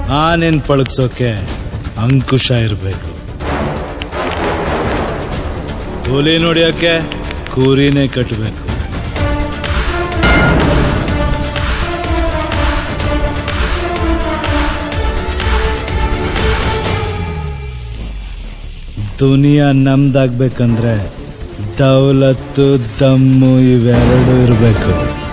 ಆನೆನ್ ಪಳಗ್ಸೋಕೆ ಅಂಕುಶ ಇರಬೇಕು ಹುಲಿ ನೋಡಿಯೋಕೆ ಕೂರಿನೇ ಕಟ್ಟಬೇಕು ದುನಿಯಾ ನಮ್ದಾಗ್ಬೇಕಂದ್ರೆ ದೌಲತ್ತು ದಮ್ಮು ಇವೆರಡು ಇರಬೇಕು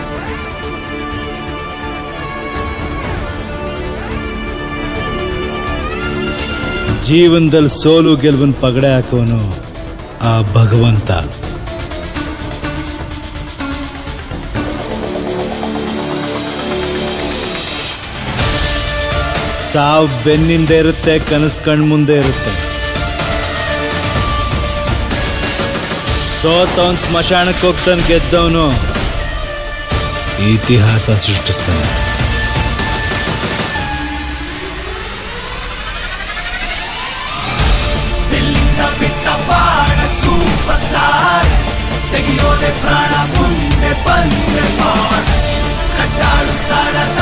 ಜೀವನದಲ್ಲಿ ಸೋಲು ಗೆಲುವಿನ ಪಗಡೆ ಹಾಕೋನು ಆ ಭಗವಂತ ಸಾವು ಬೆನ್ನಿಂದ ಇರುತ್ತೆ ಕನಸು ಕಣ್ ಮುಂದೆ ಇರುತ್ತೆ ಸೋತವನ್ ಸ್ಮಶಾನಕ್ಕೆ ಹೋಗ್ತಾನೆ ಗೆದ್ದವನು ಇತಿಹಾಸ ಸೃಷ್ಟಿಸ್ತಾನೆ ಬೆಲ್ಲಿಂದ ಬಿಟ್ಟ ಬಾಣ ಸೂಪರ್ ಸ್ಟಾರ್ ತೆಗೆಯೋದೆ ಪ್ರಾಣ ಮುಂದೆ ಬಂದ್ರೆ ಬಾಣ ಕಟ್ಟಾಳು ಸಾರ